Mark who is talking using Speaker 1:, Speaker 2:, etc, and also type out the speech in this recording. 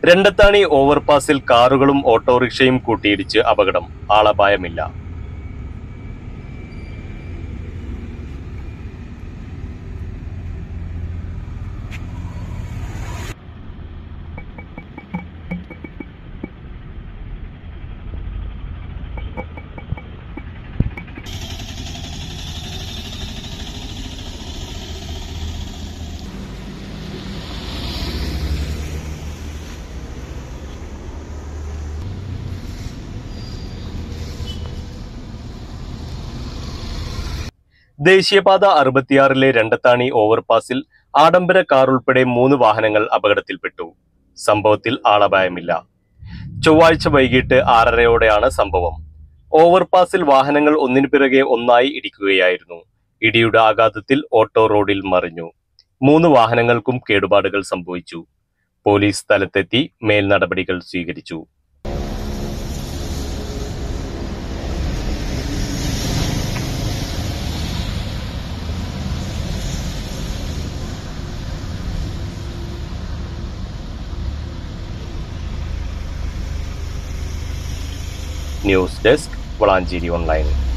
Speaker 1: രണ്ടത്താണി ഓവർപാസിൽ കാറുകളും ഓട്ടോറിക്ഷയും കൂട്ടിയിടിച്ച് അപകടം ആളപായമില്ല ദേശീയപാത അറുപത്തിയാറിലെ രണ്ടത്താണി ഓവർപാസിൽ ആഡംബര കാർ ഉൾപ്പെടെ മൂന്ന് വാഹനങ്ങൾ അപകടത്തിൽപ്പെട്ടു സംഭവത്തിൽ ആളപായമില്ല ചൊവ്വാഴ്ച വൈകിട്ട് ആറരയോടെയാണ് സംഭവം ഓവർപാസിൽ വാഹനങ്ങൾ ഒന്നിനു പിറകെ ഒന്നായി ഇടിക്കുകയായിരുന്നു ഇടിയുടെ ആഘാതത്തിൽ ഓട്ടോ റോഡിൽ മറിഞ്ഞു മൂന്ന് വാഹനങ്ങൾക്കും കേടുപാടുകൾ സംഭവിച്ചു പോലീസ് സ്ഥലത്തെത്തി മേൽനടപടികൾ സ്വീകരിച്ചു ന്യൂസ് ഡെസ്ക് വളാഞ്ചേരി ഓൺലൈൻ